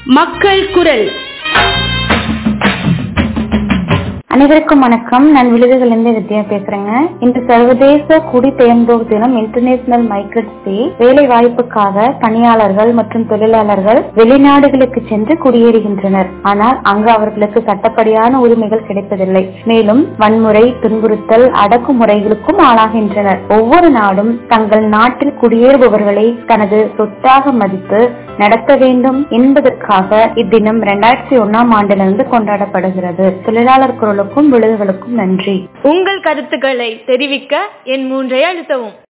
மக்கள் குரல் அனைவருக்கும் வணக்கம் நான் விழுதுகளிலிருந்து வித்யா பேசுறேங்க இன்று சர்வதேச குடிபெயர்ந்தோர் தினம் இன்டர்நேஷனல் மைக்ரேட் டே வேலை வாய்ப்புக்காக பணியாளர்கள் மற்றும் தொழிலாளர்கள் வெளிநாடுகளுக்கு சென்று குடியேறுகின்றனர் ஆனால் அங்கு அவர்களுக்கு சட்டப்படியான உரிமைகள் கிடைப்பதில்லை மேலும் வன்முறை துன்புறுத்தல் அடக்குமுறைகளுக்கும் ஆளாகின்றனர் ஒவ்வொரு நாடும் தங்கள் நாட்டில் குடியேறுபவர்களை தனது சொத்தாக மதித்து நடத்த வேண்டும் என்பதற்காக இத்தினம் இரண்டாயிரத்தி ஒன்னாம் ஆண்டிலிருந்து கொண்டாடப்படுகிறது தொழிலாளர் குரலுக்கும் விழுதுகளுக்கும் நன்றி உங்கள் கருத்துக்களை தெரிவிக்க என் மூன்றை அழுத்தவும்